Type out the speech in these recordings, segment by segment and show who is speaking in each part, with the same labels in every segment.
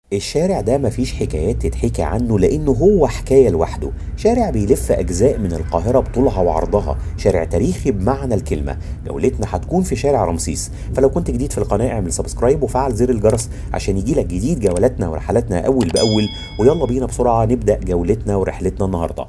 Speaker 1: الشارع ده مفيش حكايات تتحكي عنه لأنه هو حكاية لوحده شارع بيلف أجزاء من القاهرة بطولها وعرضها شارع تاريخي بمعنى الكلمة جولتنا هتكون في شارع رمسيس فلو كنت جديد في القناة اعمل سبسكرايب وفعل زر الجرس عشان يجيلك جديد جولاتنا ورحلاتنا أول بأول ويلا بينا بسرعة نبدأ جولتنا ورحلتنا النهاردة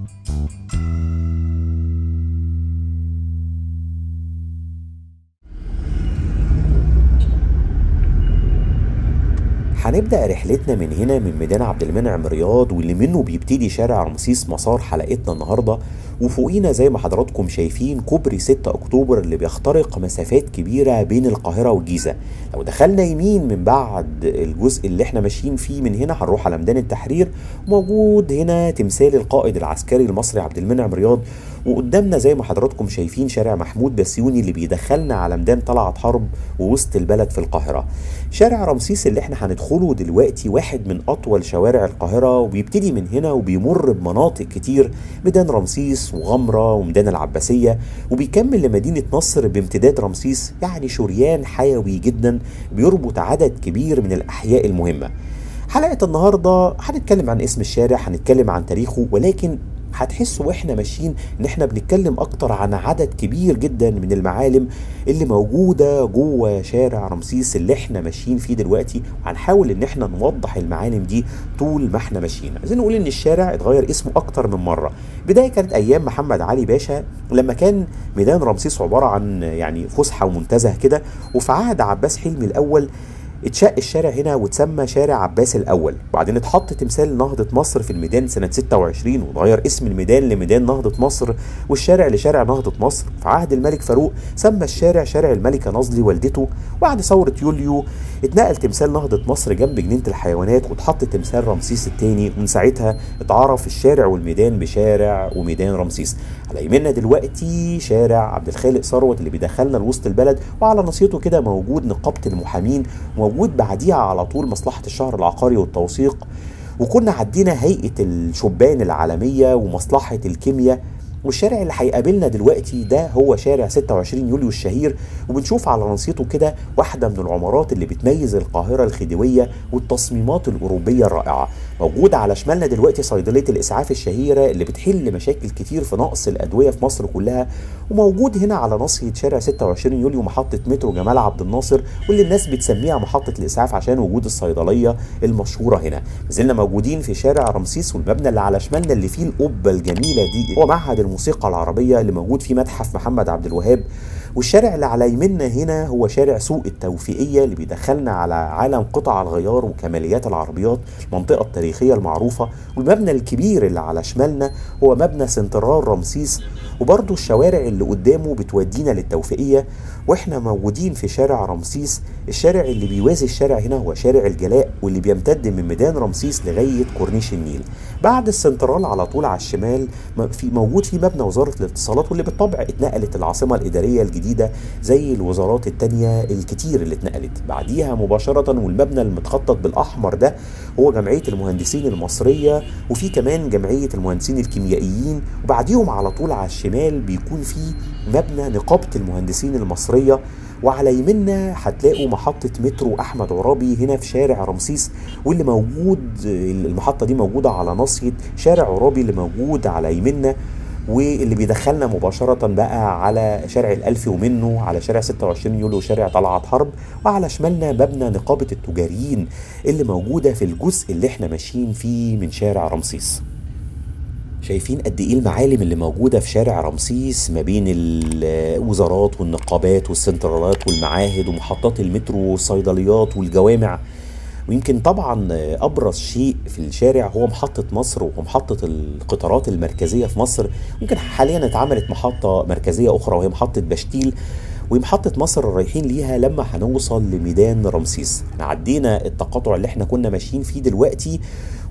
Speaker 1: هنبدأ رحلتنا من هنا من ميدان عبد المنعم رياض واللي منه بيبتدي شارع رمسيس مسار حلقتنا النهارده وفوقينا زي ما حضراتكم شايفين كوبري 6 اكتوبر اللي بيخترق مسافات كبيره بين القاهره والجيزه لو دخلنا يمين من بعد الجزء اللي احنا ماشيين فيه من هنا هنروح على ميدان التحرير موجود هنا تمثال القائد العسكري المصري عبد المنعم رياض وقدامنا زي ما حضراتكم شايفين شارع محمود بسيوني اللي بيدخلنا على ميدان طلعت حرب ووسط البلد في القاهره شارع رمسيس اللي احنا هندخله دلوقتي واحد من اطول شوارع القاهره وبيبتدي من هنا وبيمر بمناطق كتير ميدان رمسيس وغمره وميدان العباسيه وبيكمل لمدينه نصر بامتداد رمسيس يعني شريان حيوي جدا بيربط عدد كبير من الاحياء المهمه حلقه النهارده هنتكلم عن اسم الشارع هنتكلم عن تاريخه ولكن هتحسوا واحنا ماشيين ان احنا بنتكلم اكتر عن عدد كبير جدا من المعالم اللي موجوده جوه شارع رمسيس اللي احنا ماشيين فيه دلوقتي وهنحاول ان احنا نوضح المعالم دي طول ما احنا ماشيين عايزين نقول ان الشارع اتغير اسمه اكتر من مره بدايه كانت ايام محمد علي باشا لما كان ميدان رمسيس عباره عن يعني فسحه ومنتزه كده وفي عهد عباس حلمي الاول اتشق الشارع هنا واتسمى شارع عباس الاول وبعدين اتحط تمثال نهضه مصر في الميدان سنه 26 واتغير اسم الميدان لميدان نهضه مصر والشارع لشارع نهضه مصر في عهد الملك فاروق سمى الشارع شارع الملكه نظلي والدته وبعد ثوره يوليو اتنقل تمثال نهضه مصر جنب جنينه الحيوانات واتحط تمثال رمسيس الثاني ومن ساعتها اتعرف الشارع والميدان بشارع وميدان رمسيس على يمنا دلوقتي شارع عبد الخالق ثروت اللي بيدخلنا لوسط البلد وعلى ناصيته كده موجود نقابه المحامين موجود بعديها على طول مصلحة الشهر العقاري والتوثيق وكنا عدينا هيئة الشبان العالمية ومصلحة الكيمياء والشارع اللي هيقابلنا دلوقتي ده هو شارع 26 يوليو الشهير وبنشوف على نصيته كده واحدة من العمارات اللي بتميز القاهرة الخديوية والتصميمات الأوروبية الرائعة موجود على شمالنا دلوقتي صيدلية الإسعاف الشهيرة اللي بتحل مشاكل كتير في نقص الأدوية في مصر كلها وموجود هنا على ناصية شارع 26 يوليو محطة مترو جمال عبد الناصر واللي الناس بتسميها محطة الإسعاف عشان وجود الصيدلية المشهورة هنا زلنا موجودين في شارع رمسيس والمبنى اللي على شمالنا اللي فيه القبة الجميلة دي هو معهد الموسيقى العربية اللي موجود فيه متحف محمد عبد الوهاب والشارع اللي على يمنا هنا هو شارع سوق التوفيقية اللي بيدخلنا على عالم قطع الغيار وكماليات العربيات المنطقة التاريخية المعروفة والمبنى الكبير اللي على شمالنا هو مبنى سنترال رمسيس وبرضه الشوارع اللي قدامه بتودينا للتوفيقية واحنا موجودين في شارع رمسيس الشارع اللي بيوازي الشارع هنا هو شارع الجلاء واللي بيمتد من ميدان رمسيس لغاية كورنيش النيل بعد السنترال على طول على الشمال في موجود في مبنى وزارة الاتصالات واللي بالطبع اتنقلت العاصمة الإدارية الجديدة زي الوزارات التانية الكتير اللي اتنقلت بعديها مباشرة والمبنى المتخطط بالأحمر ده هو جمعية المهندسين المصرية وفي كمان جمعية المهندسين الكيميائيين وبعديهم على طول على الشمال بيكون في مبنى نقابة المهندسين المصرية وعلى يمنا هتلاقوا محطة مترو أحمد عرابي هنا في شارع رمسيس واللي موجود المحطة دي موجودة على ناصية شارع عرابي اللي موجود على يمنا واللي بيدخلنا مباشرة بقى على شارع الألفي ومنه على شارع 26 يوليو وشارع طلعت حرب وعلى شمالنا مبنى نقابة التجاريين اللي موجودة في الجزء اللي احنا ماشيين فيه من شارع رمسيس شايفين قد ايه المعالم اللي موجوده في شارع رمسيس ما بين الوزارات والنقابات والسنترالات والمعاهد ومحطات المترو والصيدليات والجوامع ويمكن طبعا ابرز شيء في الشارع هو محطه مصر ومحطه القطارات المركزيه في مصر يمكن حاليا اتعملت محطه مركزيه اخرى وهي محطه بشتيل ومحطة مصر رايحين ليها لما هنوصل لميدان رمسيس احنا عدينا التقاطع اللي احنا كنا ماشيين فيه دلوقتي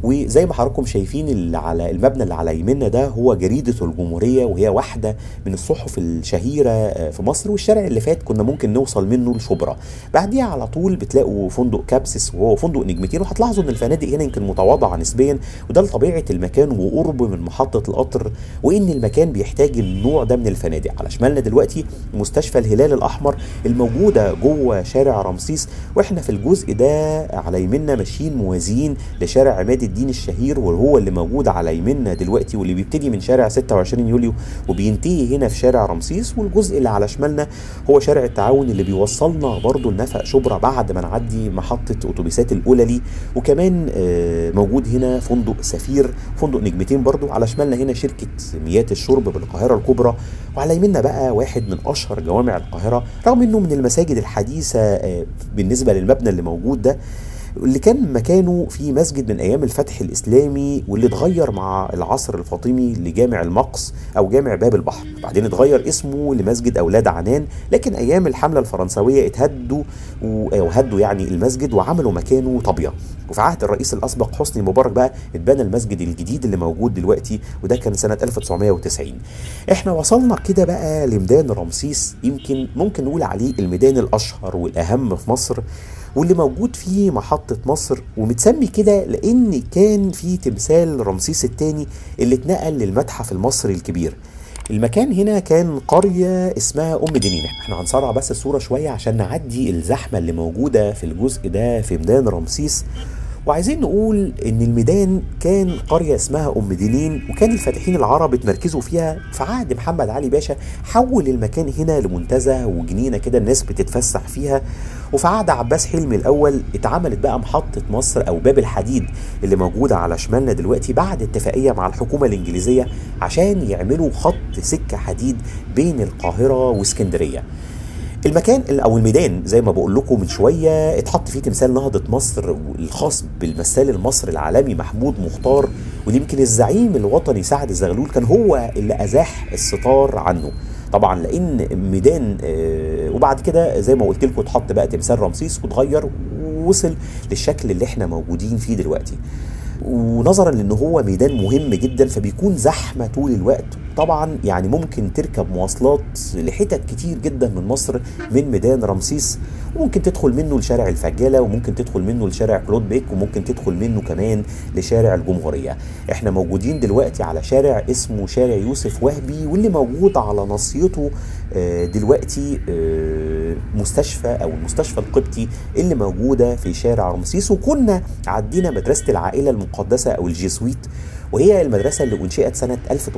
Speaker 1: وزي ما حضراتكم شايفين اللي على المبنى اللي على يميننا ده هو جريدة الجمهورية وهي واحدة من الصحف الشهيرة آه، في مصر والشارع اللي فات كنا ممكن نوصل منه لشبرا بعديها على طول بتلاقوا فندق كابسس وهو فندق نجمتين وهتلاحظوا ان الفنادق هنا يمكن متواضعة نسبيا وده لطبيعة المكان وقرب من محطة القطر وان المكان بيحتاج النوع ده من الفنادق على شمالنا دلوقتي مستشفى الهلال الاحمر الموجودة جوه شارع رمسيس واحنا في الجزء ده على يميننا ماشيين موازيين لشارع عماد الدين الشهير وهو اللي موجود على يميننا دلوقتي واللي بيبتدي من شارع 26 يوليو وبينتهي هنا في شارع رمسيس والجزء اللي على شمالنا هو شارع التعاون اللي بيوصلنا برضو لنفق شبرا بعد ما نعدي محطة اتوبيسات الأوللي وكمان آه، موجود هنا فندق سفير فندق نجمتين برضو على شمالنا هنا شركة مياه الشرب بالقاهرة الكبرى وعلى يميننا بقى واحد من أشهر جوامع القاهرة رغم إنه من المساجد الحديثة آه، بالنسبة للمبنى اللي موجود ده اللي كان مكانه في مسجد من ايام الفتح الاسلامي واللي اتغير مع العصر الفاطمي لجامع المقص او جامع باب البحر بعدين اتغير اسمه لمسجد اولاد عنان لكن ايام الحمله الفرنسويه اتهدوا و- او هدوا يعني المسجد وعملوا مكانه طابيه وفي عهد الرئيس الاسبق حسني مبارك بقى اتبنى المسجد الجديد اللي موجود دلوقتي وده كان سنه 1990 احنا وصلنا كده بقى لميدان رمسيس يمكن ممكن نقول عليه الميدان الاشهر والاهم في مصر واللي موجود في محطة مصر ومتسمي كده لأن كان في تمثال رمسيس الثاني اللي اتنقل للمتحف المصري الكبير المكان هنا كان قرية اسمها أم دنين احنا هنسرع بس الصورة شوية عشان نعدي الزحمة اللي موجودة في الجزء ده في ميدان رمسيس وعايزين نقول ان الميدان كان قريه اسمها ام دنين وكان الفاتحين العرب اتمركزوا فيها في عهد محمد علي باشا حول المكان هنا لمنتزه وجنينه كده الناس بتتفسح فيها وفي عهد عباس حلمي الاول اتعملت بقى محطه مصر او باب الحديد اللي موجوده على شمالنا دلوقتي بعد اتفاقيه مع الحكومه الانجليزيه عشان يعملوا خط سكه حديد بين القاهره واسكندريه المكان او الميدان زي ما بقول لكم من شويه اتحط فيه تمثال نهضه مصر الخاص بالمثال المصري العالمي محمود مختار واللي يمكن الزعيم الوطني سعد الزغلول كان هو اللي ازاح الستار عنه طبعا لان ميدان آه، وبعد كده زي ما قلت لكم اتحط بقى تمثال رمسيس واتغير ووصل للشكل اللي احنا موجودين فيه دلوقتي ونظرا لان هو ميدان مهم جدا فبيكون زحمه طول الوقت طبعا يعني ممكن تركب مواصلات لحتت كتير جدا من مصر من ميدان رمسيس وممكن تدخل منه لشارع الفجاله وممكن تدخل منه لشارع كلود بيك وممكن تدخل منه كمان لشارع الجمهوريه احنا موجودين دلوقتي على شارع اسمه شارع يوسف وهبي واللي موجود على ناصيته آه، دلوقتي آه، مستشفى او المستشفى القبطي اللي موجوده في شارع رمسيس وكنا عدينا مدرسه العائله المقدسه او الجيسويت وهي المدرسة اللي أنشئت سنة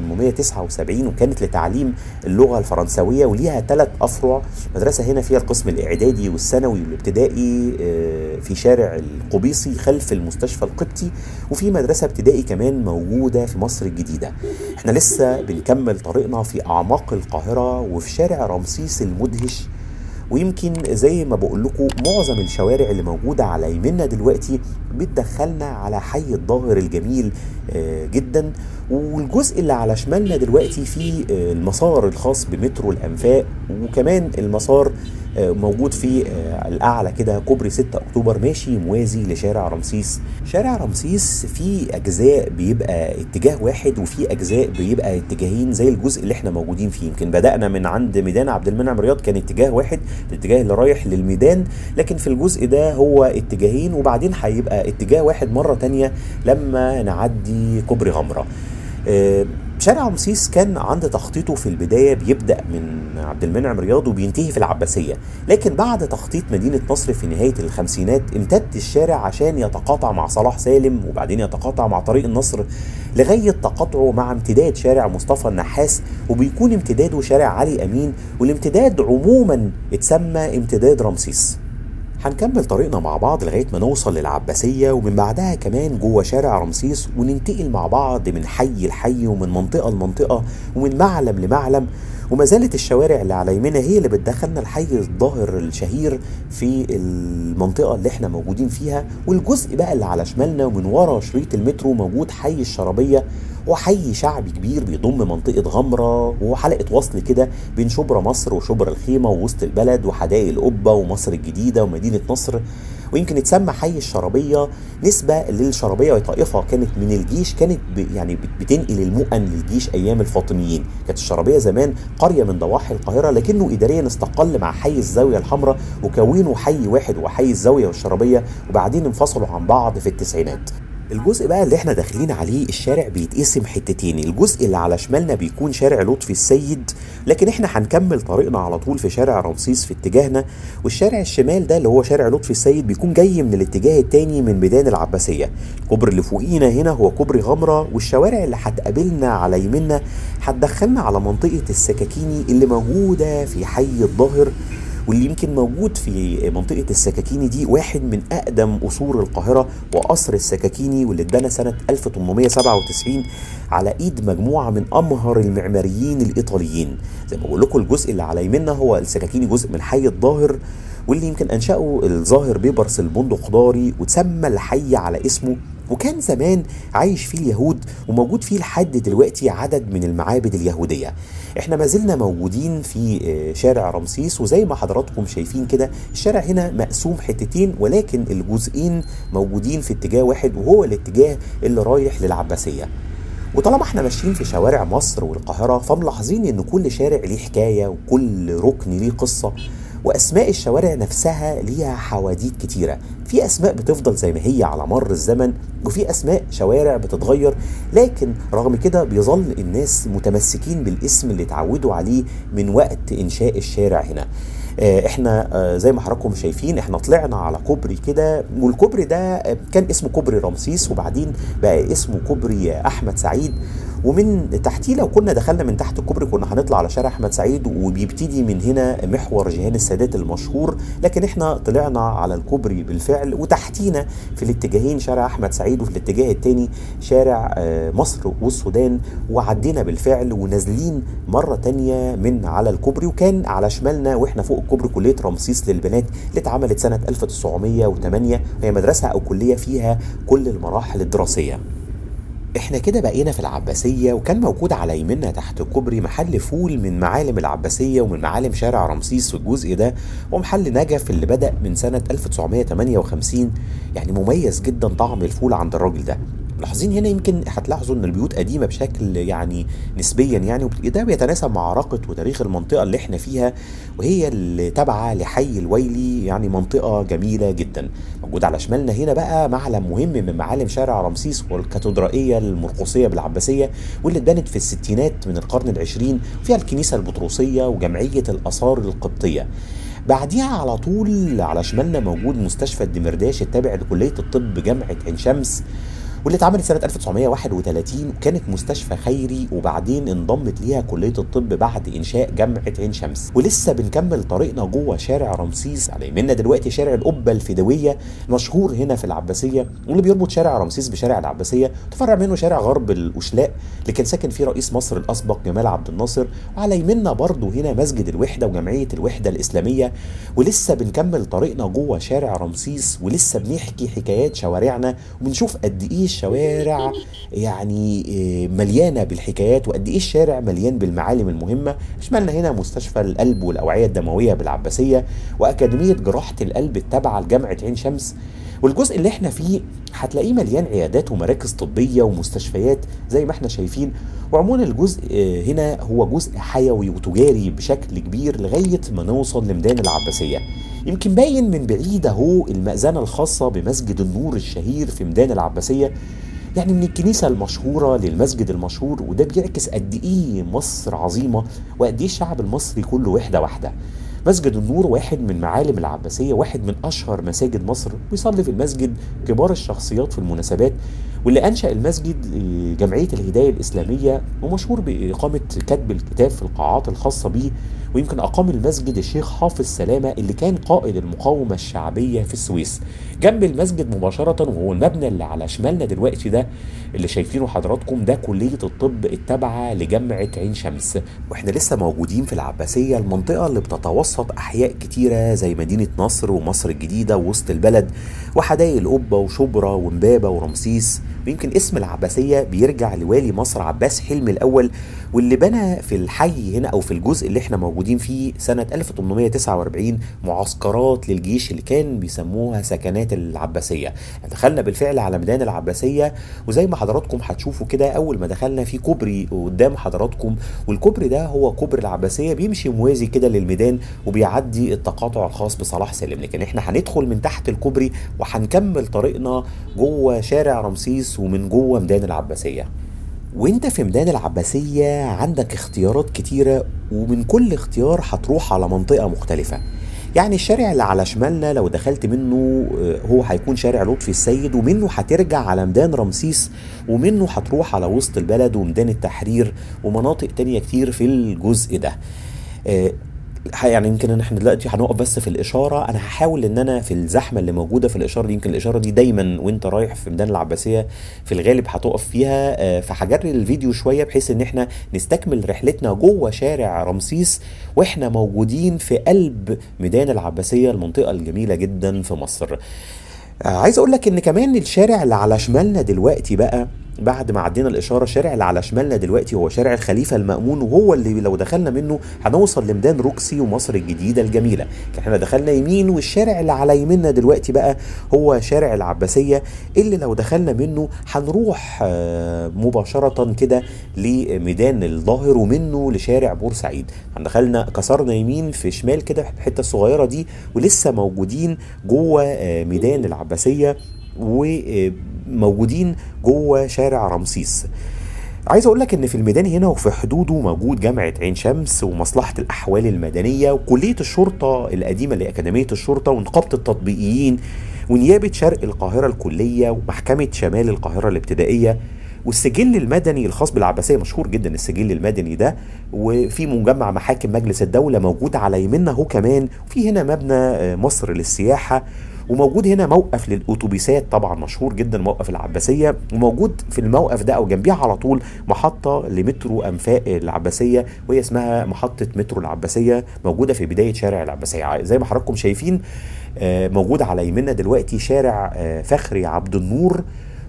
Speaker 1: 1879 وكانت لتعليم اللغة الفرنسوية وليها ثلاث أفرع مدرسة هنا فيها القسم الإعدادي والثانوي والابتدائي آه، في شارع القبيصي خلف المستشفى القبطي وفي مدرسة ابتدائي كمان موجودة في مصر الجديدة احنا لسه بنكمل طريقنا في أعماق القاهرة وفي شارع رمسيس المدهش ويمكن زي ما بقول لكم معظم الشوارع اللي موجوده على يميننا دلوقتي بتدخلنا على حي الظاهر الجميل آه، جدا والجزء اللي على شمالنا دلوقتي فيه آه، المسار الخاص بمترو الانفاق وكمان المسار آه، موجود في آه، الاعلى كده كوبري 6 اكتوبر ماشي موازي لشارع رمسيس شارع رمسيس فيه اجزاء بيبقى اتجاه واحد وفي اجزاء بيبقى اتجاهين زي الجزء اللي احنا موجودين فيه يمكن بدانا من عند ميدان عبد المنعم رياض كان اتجاه واحد الاتجاه اللي رايح للميدان لكن في الجزء ده هو اتجاهين وبعدين هيبقى اتجاه واحد مره تانية لما نعدي كوبري غمره آه، شارع رمسيس كان عند تخطيطه في البدايه بيبدا من عبد المنعم رياض وبينتهي في العباسيه لكن بعد تخطيط مدينه نصر في نهايه الخمسينات امتد الشارع عشان يتقاطع مع صلاح سالم وبعدين يتقاطع مع طريق النصر لغايه تقاطعه مع امتداد شارع مصطفى النحاس وبيكون امتداده شارع علي امين والامتداد عموما اتسمى امتداد رمسيس هنكمل طريقنا مع بعض لغايه ما نوصل للعباسيه ومن بعدها كمان جوه شارع رمسيس وننتقل مع بعض من حي لحي ومن منطقه لمنطقه ومن معلم لمعلم وما زالت الشوارع اللي على يمينها هي اللي بتدخلنا الحي الظاهر الشهير في المنطقه اللي احنا موجودين فيها والجزء بقى اللي على شمالنا ومن ورا شريط المترو موجود حي الشرابيه وحي شعبي كبير بيضم منطقة غمرة وحلقة وصل كده بين شبرا مصر وشبرا الخيمة ووسط البلد وحدائق القبة ومصر الجديدة ومدينة نصر ويمكن اتسمى حي الشرابيه نسبه للشرابيه وهي طائفه كانت من الجيش كانت ب يعني بتنقل المؤن للجيش ايام الفاطميين كانت الشرابيه زمان قريه من ضواحي القاهره لكنه اداريا استقل مع حي الزاويه الحمراء وكونوا حي واحد وحي الزاويه والشرابيه وبعدين انفصلوا عن بعض في التسعينات الجزء بقى اللي احنا داخلين عليه الشارع بيتقسم حتتين الجزء اللي على شمالنا بيكون شارع لطفي السيد لكن احنا هنكمل طريقنا على طول في شارع رمسيس في اتجاهنا والشارع الشمال ده اللي هو شارع لطفي السيد بيكون جاي من الاتجاه التاني من ميدان العباسية الكوبري اللي فوقينا هنا هو كوبري غمرة والشوارع اللي هتقابلنا على يمنا هتدخلنا على منطقة السكاكيني اللي موجودة في حي الظاهر واللي يمكن موجود في منطقة السكاكيني دي واحد من أقدم قصور القاهرة وقصر السكاكيني واللي اتبنى سنة 1897 على إيد مجموعة من أمهر المعماريين الإيطاليين زي ما بقول لكم الجزء اللي على يمنا هو السكاكيني جزء من حي الظاهر واللي يمكن أنشأه الظاهر بيبرس البندقداري وتسمى الحي على اسمه وكان زمان عايش فيه اليهود وموجود فيه لحد دلوقتي عدد من المعابد اليهودية احنا ما زلنا موجودين في شارع رمسيس وزي ما حضراتكم شايفين كده الشارع هنا مقسوم حتتين ولكن الجزئين موجودين في اتجاه واحد وهو الاتجاه اللي رايح للعباسية وطالما احنا ماشيين في شوارع مصر والقاهرة فملاحظين ان كل شارع ليه حكاية وكل ركن ليه قصة واسماء الشوارع نفسها ليها حواديت كتيره في اسماء بتفضل زي ما هي على مر الزمن وفي اسماء شوارع بتتغير لكن رغم كده بيظل الناس متمسكين بالاسم اللي اتعودوا عليه من وقت انشاء الشارع هنا احنا زي ما حضراتكم شايفين احنا طلعنا على كوبري كده والكوبري ده كان اسمه كوبري رمسيس وبعدين بقى اسمه كوبري احمد سعيد ومن تحتيه لو كنا دخلنا من تحت الكوبري كنا هنطلع على شارع احمد سعيد وبيبتدي من هنا محور جهان السادات المشهور لكن احنا طلعنا على الكوبري بالفعل وتحتينا في الاتجاهين شارع احمد سعيد وفي الاتجاه الثاني شارع مصر والسودان وعدينا بالفعل ونازلين مره تانية من على الكوبري وكان على شمالنا واحنا فوق الكوبري كليه رمسيس للبنات اللي اتعملت سنه 1908 هي مدرسه او كليه فيها كل المراحل الدراسيه احنا كده بقينا في العباسية وكان موجود على يمنا تحت الكوبري محل فول من معالم العباسية ومن معالم شارع رمسيس في الجزء ده ومحل نجف اللي بدأ من سنة 1958 يعني مميز جدا طعم الفول عند الراجل ده ملاحظين هنا يمكن هتلاحظوا ان البيوت قديمه بشكل يعني نسبيا يعني وده بيتناسب مع عراقه وتاريخ المنطقه اللي احنا فيها وهي اللي تابعه لحي الويلي يعني منطقه جميله جدا موجود على شمالنا هنا بقى معلم مهم من معالم شارع رمسيس والكاتدرائيه المرقصيه بالعباسيه واللي اتبنت في الستينات من القرن العشرين فيها الكنيسه البطرسيه وجمعيه الاثار القبطيه بعديها على طول على شمالنا موجود مستشفى الدمرداش التابع لكليه الطب جامعه عين شمس واللي اتعملت سنة 1931 وكانت مستشفى خيري وبعدين انضمت ليها كلية الطب بعد إنشاء جامعة عين شمس ولسه بنكمل طريقنا جوه شارع رمسيس على يمنا دلوقتي شارع القبة الفدوية مشهور هنا في العباسية واللي بيربط شارع رمسيس بشارع العباسية تفرع منه شارع غرب الأشلاء اللي كان ساكن فيه رئيس مصر الأسبق جمال عبد الناصر وعلى يمنا برضه هنا مسجد الوحدة وجمعية الوحدة الإسلامية ولسه بنكمل طريقنا جوه شارع رمسيس ولسه بنحكي حكايات شوارعنا وبنشوف قد إيه الشوارع يعني مليانه بالحكايات وقد ايه الشارع مليان بالمعالم المهمه شمالنا هنا مستشفى القلب والاوعيه الدمويه بالعباسيه واكاديميه جراحه القلب التابعه لجامعه عين شمس والجزء اللي احنا فيه هتلاقيه مليان عيادات ومراكز طبيه ومستشفيات زي ما احنا شايفين وعموما الجزء هنا هو جزء حيوي وتجاري بشكل كبير لغايه ما نوصل لميدان العباسيه يمكن باين من بعيد اهو المأذنة الخاصة بمسجد النور الشهير في ميدان العباسية يعني من الكنيسة المشهورة للمسجد المشهور وده بيعكس قد ايه مصر عظيمة وقد ايه الشعب المصري كله وحدة واحدة مسجد النور واحد من معالم العباسية واحد من أشهر مساجد مصر بيصلي في المسجد كبار الشخصيات في المناسبات واللي أنشأ المسجد جمعية الهداية الإسلامية ومشهور بإقامة كتب الكتاب في القاعات الخاصة به ويمكن أقام المسجد الشيخ حافظ سلامة اللي كان قائد المقاومة الشعبية في السويس جنب المسجد مباشرة وهو المبنى اللي على شمالنا دلوقتي ده اللي شايفينه حضراتكم ده كلية الطب التابعة لجامعة عين شمس واحنا لسه موجودين في العباسية المنطقة اللي بتتوسط أحياء كتيرة زي مدينة نصر ومصر الجديدة ووسط البلد وحدائق القبة وشبرا ومبابة ورمسيس ويمكن اسم العباسية بيرجع لوالي مصر عباس حلمي الأول واللي بنى في الحي هنا أو في الجزء اللي احنا موجودين موجودين فيه سنة 1849 معسكرات للجيش اللي كان بيسموها سكنات العباسية دخلنا بالفعل على ميدان العباسية وزي ما حضراتكم هتشوفوا كده أول ما دخلنا في كوبري قدام حضراتكم والكوبري ده هو كوبري العباسية بيمشي موازي كده للميدان وبيعدي التقاطع الخاص بصلاح سالم لكن احنا هندخل من تحت الكوبري وهنكمل طريقنا جوه شارع رمسيس ومن جوه ميدان العباسية وانت في ميدان العباسية عندك اختيارات كتيرة ومن كل اختيار هتروح على منطقة مختلفة يعني الشارع اللي على شمالنا لو دخلت منه آه، هو هيكون شارع لطفي السيد ومنه هترجع على ميدان رمسيس ومنه هتروح على وسط البلد وميدان التحرير ومناطق تانية كتير في الجزء ده آه، ح- يعني يمكن إن احنا دلوقتي هنقف بس في الاشاره انا هحاول ان انا في الزحمه اللي موجوده في الاشاره دي يمكن الاشاره دي دايما وانت رايح في ميدان العباسيه في الغالب هتقف فيها آه، فهجري الفيديو شويه بحيث ان احنا نستكمل رحلتنا جوه شارع رمسيس واحنا موجودين في قلب ميدان العباسيه المنطقه الجميله جدا في مصر آه، عايز اقول لك ان كمان الشارع اللي على شمالنا دلوقتي بقى بعد ما عدينا الاشاره الشارع اللي على شمالنا دلوقتي هو شارع الخليفه المامون وهو اللي لو دخلنا منه هنوصل لميدان روكسي ومصر الجديده الجميله احنا دخلنا يمين والشارع اللي على يميننا دلوقتي بقى هو شارع العباسيه اللي لو دخلنا منه هنروح آه، مباشره كده لميدان الظاهر ومنه لشارع بورسعيد دخلنا كسرنا يمين في شمال كده في الحته الصغيره دي ولسه موجودين جوه آه، ميدان العباسيه وموجودين جوه شارع رمسيس عايز اقول لك ان في الميدان هنا وفي حدوده موجود جامعه عين شمس ومصلحه الاحوال المدنيه وكليه الشرطه القديمه لاكاديميه الشرطه ونقابه التطبيقيين ونيابه شرق القاهره الكليه ومحكمه شمال القاهره الابتدائيه والسجل المدني الخاص بالعباسيه مشهور جدا السجل المدني ده وفي مجمع محاكم مجلس الدوله موجود على يميننا هو كمان وفي هنا مبنى آه، مصر للسياحه وموجود هنا موقف للاتوبيسات طبعا مشهور جدا موقف العباسيه وموجود في الموقف ده او جنبيه على طول محطه لمترو انفاق العباسيه وهي اسمها محطه مترو العباسيه موجوده في بدايه شارع العباسيه زي ما حضراتكم شايفين آه، موجود على يميننا دلوقتي شارع آه، فخري عبد النور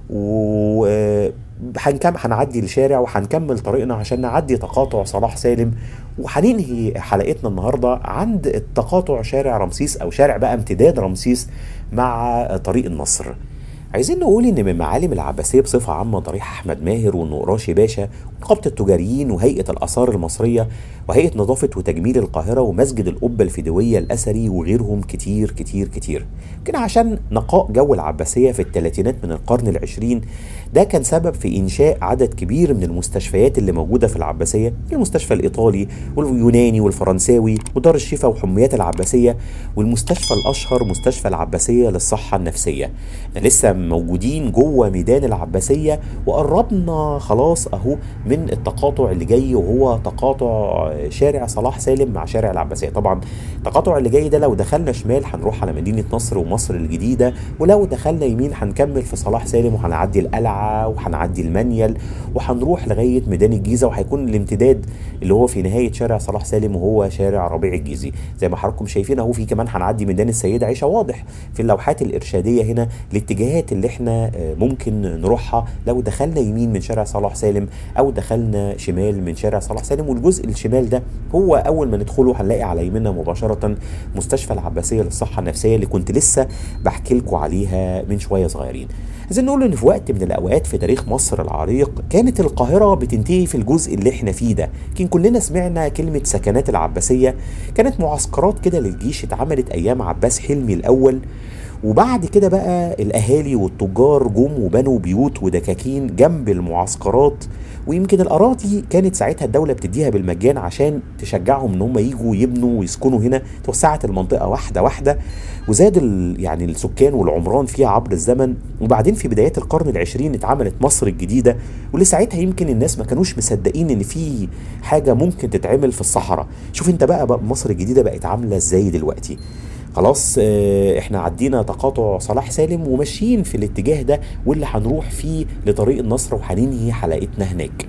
Speaker 1: و آه، هنكم هنعدي الشارع وهنكمل طريقنا عشان نعدي تقاطع صلاح سالم وهننهي حلقتنا النهارده عند التقاطع شارع رمسيس او شارع بقى امتداد رمسيس مع طريق النصر عايزين نقول ان من معالم العباسيه بصفه عامه ضريح احمد ماهر والنقراشي باشا ونقابه التجاريين وهيئه الاثار المصريه وهيئه نظافه وتجميل القاهره ومسجد القبه الفدويه الاثري وغيرهم كتير كتير كتير يمكن عشان نقاء جو العباسيه في الثلاثينات من القرن العشرين ده كان سبب في انشاء عدد كبير من المستشفيات اللي موجوده في العباسيه المستشفى الايطالي واليوناني والفرنساوي ودار الشفا وحميات العباسيه والمستشفى الاشهر مستشفى العباسيه للصحه النفسيه احنا لسه موجودين جوه ميدان العباسيه وقربنا خلاص اهو من التقاطع اللي جاي وهو تقاطع شارع صلاح سالم مع شارع العباسيه طبعا التقاطع اللي جاي ده لو دخلنا شمال هنروح على مدينه نصر ومصر الجديده ولو دخلنا يمين هنكمل في صلاح سالم وهنعدي القلعه وهنعدي المنيل وهنروح لغايه ميدان الجيزه وهيكون الامتداد اللي هو في نهايه شارع صلاح سالم وهو شارع ربيع الجيزي زي ما حضراتكم شايفين اهو في كمان هنعدي ميدان السيده عائشه واضح في اللوحات الارشاديه هنا الاتجاهات اللي احنا آه، ممكن نروحها لو دخلنا يمين من شارع صلاح سالم او دخلنا شمال من شارع صلاح سالم والجزء الشمال ده هو اول ما ندخله هنلاقي على يميننا مباشره مستشفى العباسيه للصحه النفسيه اللي كنت لسه بحكي لكم عليها من شويه صغيرين عايزين نقول ان في وقت من الاوقات في تاريخ مصر العريق كانت القاهره بتنتهي في الجزء اللي احنا فيه ده يمكن كلنا سمعنا كلمه سكنات العباسيه كانت معسكرات كده للجيش اتعملت ايام عباس حلمي الاول وبعد كده بقى الاهالي والتجار جم وبنوا بيوت ودكاكين جنب المعسكرات ويمكن الاراضي كانت ساعتها الدوله بتديها بالمجان عشان تشجعهم ان هم يجوا يبنوا ويسكنوا هنا توسعت المنطقه واحده واحده وزاد ال- يعني السكان والعمران فيها عبر الزمن وبعدين في بدايات القرن العشرين اتعملت مصر الجديده واللي ساعتها يمكن الناس ما كانوش مصدقين ان في حاجه ممكن تتعمل في الصحراء شوف انت بقى, بقى مصر الجديده بقت عامله ازاي دلوقتي خلاص آه، احنا عدينا تقاطع صلاح سالم وماشيين في الاتجاه ده واللي هنروح فيه لطريق النصر وهننهي حلقتنا هناك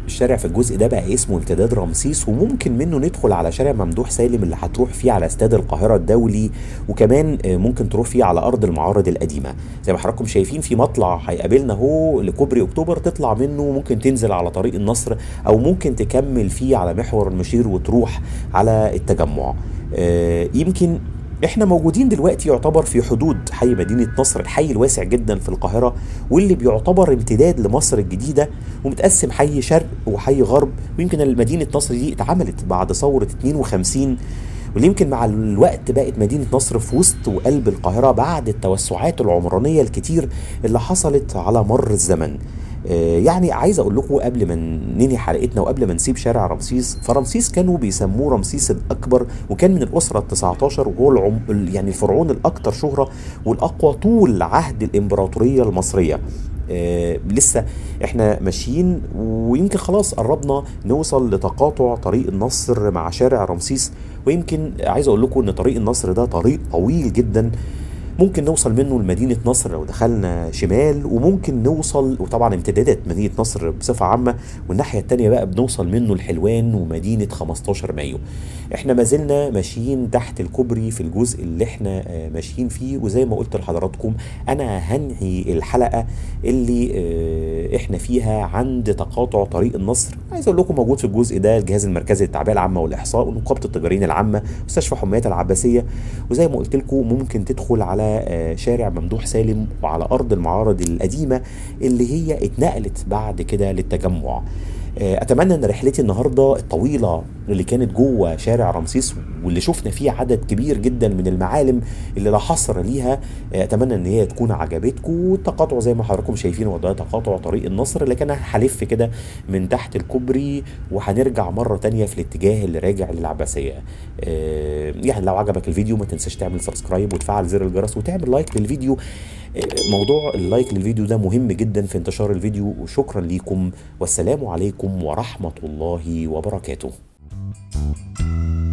Speaker 1: الشارع في الجزء ده بقى اسمه امتداد رمسيس وممكن منه ندخل على شارع ممدوح سالم اللي هتروح فيه على استاد القاهره الدولي وكمان آه، ممكن تروح فيه على ارض المعارض القديمه زي ما حضراتكم شايفين في مطلع هيقابلنا اهو لكوبري اكتوبر تطلع منه ممكن تنزل على طريق النصر او ممكن تكمل فيه على محور المشير وتروح على التجمع آه، يمكن احنا موجودين دلوقتي يعتبر في حدود حي مدينة نصر الحي الواسع جدا في القاهرة واللي بيعتبر امتداد لمصر الجديدة ومتقسم حي شرق وحي غرب ويمكن مدينة نصر دي اتعملت بعد ثورة 52 واللي يمكن مع الوقت بقت مدينة نصر في وسط وقلب القاهرة بعد التوسعات العمرانية الكتير اللي حصلت على مر الزمن آه، يعني عايز اقول لكم قبل ما ننهي حلقتنا وقبل ما نسيب شارع رمسيس فرمسيس كانوا بيسموه رمسيس الاكبر وكان من الاسره ال 19 وهو العم يعني الفرعون الاكثر شهره والاقوى طول عهد الامبراطوريه المصريه آه لسه احنا ماشيين ويمكن خلاص قربنا نوصل لتقاطع طريق النصر مع شارع رمسيس ويمكن عايز اقول لكم ان طريق النصر ده طريق طويل جدا ممكن نوصل منه لمدينة نصر لو دخلنا شمال وممكن نوصل وطبعا امتدادات مدينة نصر بصفة عامة والناحية التانية بقى بنوصل منه لحلوان ومدينة 15 مايو احنا ما زلنا ماشيين تحت الكوبري في الجزء اللي احنا آه، ماشيين فيه وزي ما قلت لحضراتكم انا هنهي الحلقة اللي آه، احنا فيها عند تقاطع طريق النصر عايز اقول لكم موجود في الجزء ده الجهاز المركزي للتعبئة العامة والاحصاء ونقابة التجارين العامة مستشفى حميات العباسية وزي ما قلت لكم ممكن تدخل على آه، شارع ممدوح سالم وعلى ارض المعارض القديمه اللي هي اتنقلت بعد كده للتجمع آه، اتمنى ان رحلتي النهارده الطويله اللي كانت جوه شارع رمسيس واللي شفنا فيه عدد كبير جدا من المعالم اللي لا حصر ليها آه، اتمنى ان هي تكون عجبتكم والتقاطع زي ما حضراتكم شايفين هو ده تقاطع طريق النصر لكن انا هلف كده من تحت الكوبري وهنرجع مره تانية في الاتجاه اللي راجع للعباسيه آه، يعني لو عجبك الفيديو ما تنساش تعمل سبسكرايب وتفعل زر الجرس وتعمل لايك للفيديو آه، موضوع اللايك للفيديو ده مهم جدا في انتشار الفيديو وشكرا ليكم والسلام عليكم ورحمه الله وبركاته